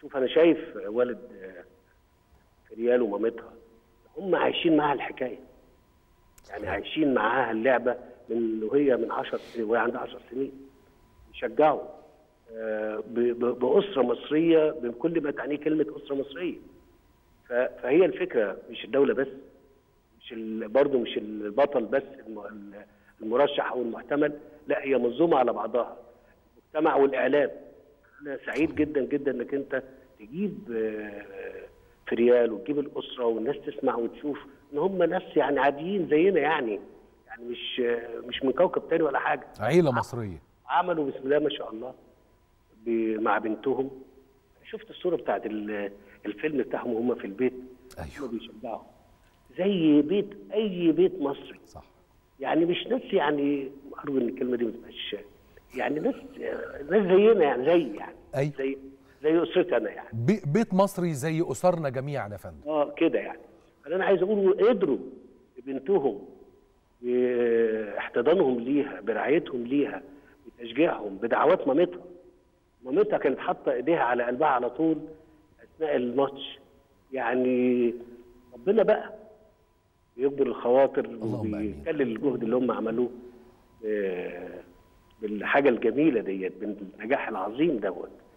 شوف انا شايف والد آه، ريال ومامتها هم عايشين معاها الحكايه يعني عايشين معاها اللعبه من وهي من 10 سنين وهي عندها 10 سنين بيشجعوا آه، ب- ب- باسره مصريه بكل ما تعنيه كلمه اسره مصريه ف- فهي الفكره مش الدوله بس مش ال- برضه مش البطل بس الم- المرشح او المحتمل لا هي منظومه على بعضها المجتمع والاعلام انا سعيد جدا جدا انك انت تجيب آه، في ريال وتجيب الاسره والناس تسمع وتشوف ان هم ناس يعني عاديين زينا يعني يعني مش آه، مش من كوكب تاني ولا حاجه عيله مصريه عملوا بسم الله ما شاء الله ب- مع بنتهم شفت الصوره بتاعت ال- الفيلم بتاعهم وهم في البيت ايوه هم بيشجعوا زي بيت اي بيت مصري صح يعني مش ناس يعني ارجو ان الكلمه دي ما تبقاش يعني ناس ناس زينا يعني زي يعني أيوة. زي زي اسرتي انا يعني بي- بيت مصري زي اسرنا جميعا يا فندم اه كده يعني فانا عايز اقول قدروا بنتهم باحتضانهم ليها برعايتهم ليها بتشجيعهم بدعوات مامتها مامتها كانت حاطه ايديها على قلبها على طول اثناء الماتش يعني ربنا بقى بيجبر الخواطر اللهم آمين. وبيكلل الجهد اللي هم عملوه آه، بالحاجه الجميله ديت بالنجاح العظيم دوت